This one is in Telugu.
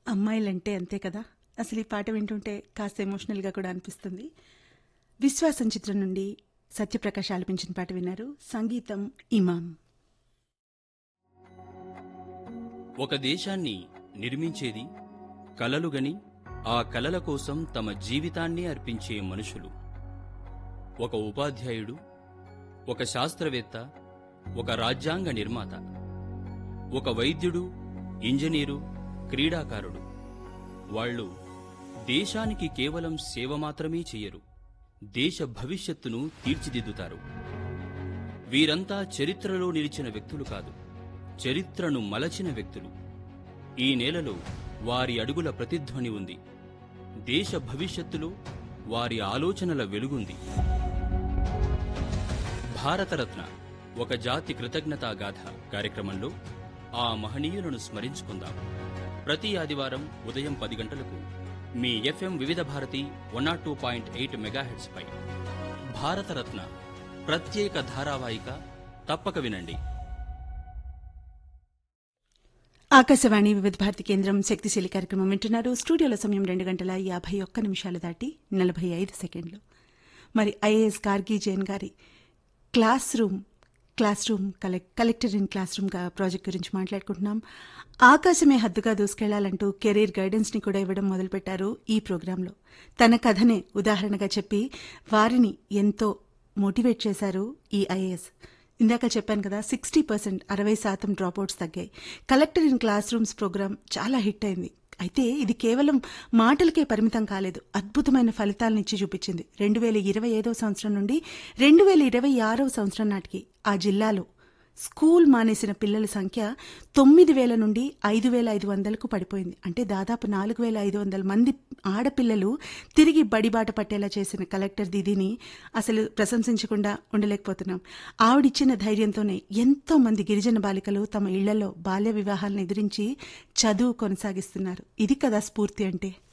అమ్మాయిలంటే అంతే కదా అసలు ఈ పాట వింటుంటే కాస్త ఎమోషనల్గా కూడా అనిపిస్తుంది విశ్వాసం చిత్రం నుండి సత్యప్రకాష్ ఆలపించిన పాట విన్నారు సంగీతం ఇమాం ఒక దేశాన్ని నిర్మించేది కలలుగని ఆ కలల కోసం తమ జీవితాన్ని అర్పించే మనుషులు ఒక ఉపాధ్యాయుడు ఒక శాస్త్రవేత్త ఒక రాజ్యాంగ నిర్మాత ఒక వైద్యుడు ఇంజనీరు క్రీడాకారుడు వాళ్ళు దేశానికి కేవలం సేవ మాత్రమే చెయ్యరు దేశ భవిష్యత్తును తీర్చిదిద్దుతారు వీరంతా చరిత్రలో నిలిచిన వ్యక్తులు కాదు చరిత్రను మలచిన వ్యక్తులు ఈ నేలలో వారి అడుగుల ప్రతిధ్వని ఉంది దేశ భవిష్యత్తులో వారి ఆలోచనల వెలుగుంది భారతరత్న ఒక జాతి కృతజ్ఞతా గాథ కార్యక్రమంలో ఆ మహనీయులను స్మరించుకుందాం ప్రతి ఆదివారం ఉదయం పది గంటలకు మీ FM Vividh Bharati one naught two point eight megahertz పై భారతరత్న ప్రత్యేక ధారావాహిక తప్పక వినండి ఆకాశవాణి వివిధ భారతి కేంద్రం శక్తిశీలి కార్యక్రమం వింటున్నారు స్టూడియోలో సమయం రెండు గంటల యాభై ఒక్క నిమిషాలు దాటి నలభై ఐదు సెకండ్లు మరి ఐఏఎస్ గార్గి జైన్ గారి క్లాస్ రూమ్ క్లాస్ రూమ్ కలెక్ కలెక్టర్ ఇన్ క్లాస్ రూమ్ గా ప్రాజెక్ట్ గురించి మాట్లాడుకుంటున్నాం ఆకాశమే హద్దుగా దూసుకెళ్లాలంటూ కెరీర్ గైడెన్స్ ని కూడా ఇవ్వడం మొదలుపెట్టారు ఈ ప్రోగ్రాంలో తన కథనే ఉదాహరణగా చెప్పి వారిని ఎంతో మోటివేట్ చేశారు ఈ ఐఏఎస్ ఇందాక చెప్పాను కదా సిక్స్టీ పర్సెంట్ అరవై శాతం డ్రాప్అవుట్స్ తగ్గాయి collector in classrooms programme చాలా హిట్ అయింది అయితే ఇది కేవలం మాటలకే పరిమితం కాలేదు అద్భుతమైన ఫలితాలను ఇచ్చి చూపించింది రెండు వేల ఇరవై ఐదవ సంవత్సరం నుండి రెండు వేల ఇరవై ఆరవ సంవత్సరం నాటికి ఆ జిల్లాలో స్కూల్ మానేసిన పిల్లల సంఖ్య తొమ్మిది వేల నుండి ఐదు వేల ఐదు వందలకు పడిపోయింది అంటే దాదాపు నాలుగు వేల ఐదు వందల మంది ఆడపిల్లలు తిరిగి బడిబాట పట్టేలా చేసిన కలెక్టర్ దీదీని అసలు ప్రశంసించకుండా ఉండలేకపోతున్నాం ఆవిడిచ్చిన ధైర్యంతోనే ఎంతో మంది గిరిజన బాలికలు తమ ఇళ్లలో బాల్య వివాహాలను ఎదిరించి చదువు కొనసాగిస్తున్నారు ఇది కదా స్ఫూర్తి అంటే